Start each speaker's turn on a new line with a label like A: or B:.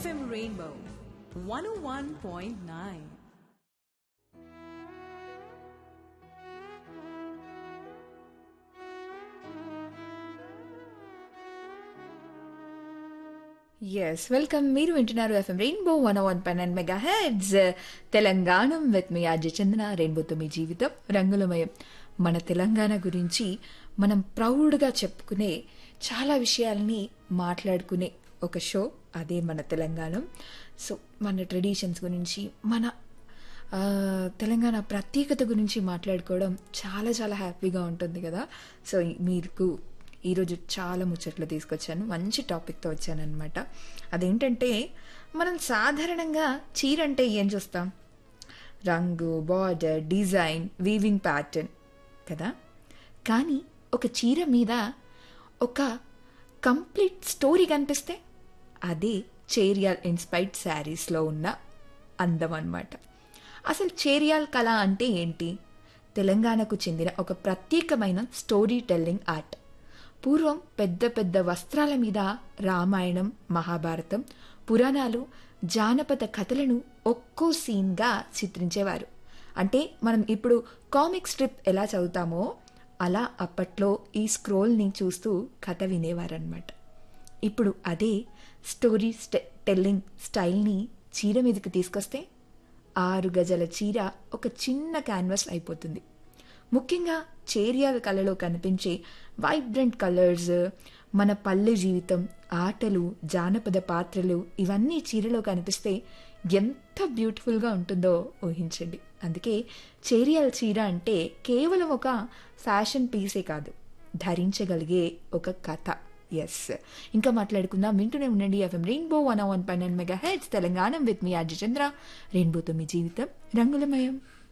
A: FM Rainbow 101.9.
B: Yes welcome మీరు వింటున్నారు FM rainbow one one five and megahertz Telangana with మీ అజయ్ చందన రెయిన్బోతో మీ జీవితం రంగులమయం మన తెలంగాణ గురించి మనం ప్రౌడ్గా చెప్పుకునే చాలా విషయాల్ని మాట్లాడుకునే ఒక షో అదే మన తెలంగాణ సో మన ట్రెడిషన్స్ గురించి మన ఆ, తెలంగాణ ప్రత్యేకత గురించి మాట్లాడుకోవడం చాలా చాలా హ్యాపీగా ఉంటుంది కదా సో మీకు ఈరోజు చాలా ముచ్చట్లు తీసుకొచ్చాను మంచి టాపిక్తో వచ్చానమాట అదేంటంటే మనం సాధారణంగా చీర అంటే ఏం చూస్తాం రంగు బార్డర్ డిజైన్ వీవింగ్ ప్యాటర్న్ కదా కానీ ఒక చీర మీద ఒక కంప్లీట్ స్టోరీ కనిపిస్తే అదే చేరియాల్ ఇన్స్పైర్డ్ శారీస్లో ఉన్న అందం అన్నమాట అసలు చేరియాల్ కళ అంటే ఏంటి తెలంగాణకు చెందిన ఒక ప్రత్యేకమైన స్టోరీ టెల్లింగ్ ఆర్ట్ పూర్వం పెద్ద పెద్ద వస్త్రాల మీద రామాయణం మహాభారతం పురాణాలు జానపద కథలను ఒక్కో సీన్గా చిత్రించేవారు అంటే మనం ఇప్పుడు కామిక్ స్ట్రిప్ ఎలా చదువుతామో అలా అప్పట్లో ఈ స్క్రోల్ని చూస్తూ కథ వినేవారనమాట ఇప్పుడు అదే స్టోరీ స్టె- టెల్లింగ్ స్టైల్ని చీర మీదకి తీసుకొస్తే ఆరు గజల చీర ఒక చిన్న క్యాన్వాస్ అయిపోతుంది ముఖ్యంగా చేరియాల కళలో కనిపించే వైబ్రెంట్ కలర్స్ మన పల్లె జీవితం ఆటలు జానపద పాత్రలు ఇవన్నీ చీరలో కనిపిస్తే ఎంత బ్యూటిఫుల్గా ఉంటుందో ఊహించండి అందుకే చేరియాల చీర అంటే కేవలం ఒక ఫ్యాషన్ పీసే కాదు ధరించగలిగే ఒక కథ ఎస్ ఇంకా మాట్లాడుకుందాం వింటూనే ఉండండి FM rainbow one one five megahertz Telangana with మీ అజయ్ చంద్ర రెయిన్బోతో మీ జీవితం రంగులమయం